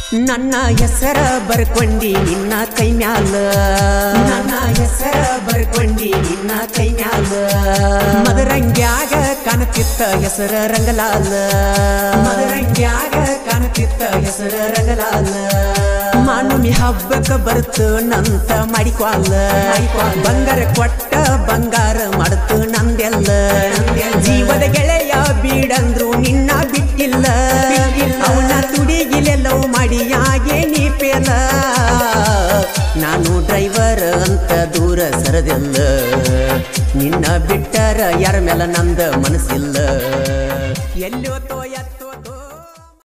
ನನ್ನ ಹೆಸರ ಬರ್ಕೊಂಡಿ ನಿನ್ನ ಕೈ ಮ್ಯಾಲ ನನ್ನ ಹೆಸರ ಬರ್ಕೊಂಡಿ ನಿನ್ನ ಕೈ ಮ್ಯಾಲ ಮದರಂಗ್ಯಾಗ ಕಾಣತಿತ್ತ ಹೆಸರ ರಂಗಲಾಲ ಮದರಂಗ್ಯಾಗ ಕಾಣತಿತ್ತ ಹೆಸರ ರಂಗಲಾಲ ಮಾನುಮಿ ಹಬ್ಬಕ್ಕ ಬರ್ತು ನಂತ ಮಾಡಿಕ್ವಾಲ ಬಂಗಾರ ಕೊಟ್ಟ ಬಂಗಾರ ಮಾಡ್ತು ನಂದೆಲ್ಲ ಜೀವದ ಗೆಳೆಯ ಬೀಡಂದ್ರು ನಿನ್ನ ಬಿಟ್ಟಿಲ್ಲ ಅವನ ತುಡಿಗಿಲೆಲ್ಲವೂ ಮಾಡಿ ಯಾಗೆ ನೀ ಪೇಲ ನಾನು ಡ್ರೈವರ್ ಅಂತ ದೂರ ಸರದಿಲ್ಲ ನಿನ್ನ ಬಿಟ್ಟರ ಯಾರ ಮೇಲೆ ನಂದ ಮನಸ್ಸಿಲ್ಲ ಎಲ್ಲೋ ತೋಯತ್ತ